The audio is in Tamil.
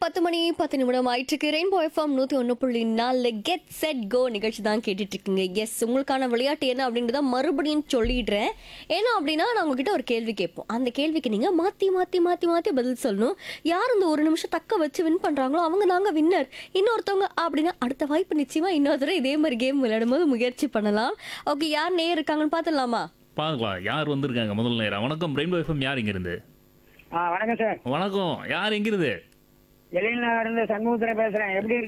பத்து மணி பத்து நிமிடம் ஆயிட்டுருக்கு ரெயின்போ எஃப்எம் நூற்றி ஒன்று புள்ளி நாலு கெட் செட் கோ நிகழ்ச்சி தான் கேட்டுட்டு இருக்கீங்க எஸ் உங்களுக்கான விளையாட்டு என்ன அப்படின்றத மறுபடியும் சொல்லிடுறேன் ஏன்னா அப்படின்னா நான் உங்ககிட்ட ஒரு கேள்வி கேட்போம் அந்த கேள்விக்கு நீங்கள் மாற்றி மாற்றி மாற்றி மாற்றி பதில் சொல்லணும் யார் இந்த ஒரு நிமிஷம் தக்க வச்சு வின் பண்ணுறாங்களோ அவங்க தாங்க வின்னர் இன்னொருத்தவங்க அப்படின்னா அடுத்த வாய்ப்பு நிச்சயமாக இன்னொரு தடவை இதே மாதிரி கேம் விளையாடும் போது முயற்சி பண்ணலாம் ஓகே யார் நேர் இருக்காங்கன்னு பார்த்துடலாமா பார்க்கலாம் யார் வந்திருக்காங்க முதல் நேரம் வணக்கம் ரெயின்போ எஃப்எம் யார் இங்கிருந்து ஆ வணக்கம் சார் வணக்கம் யார் எங்கிருந்து எழில்நகர் இருந்து சண்முகத்துல பேசுறேன் எப்படி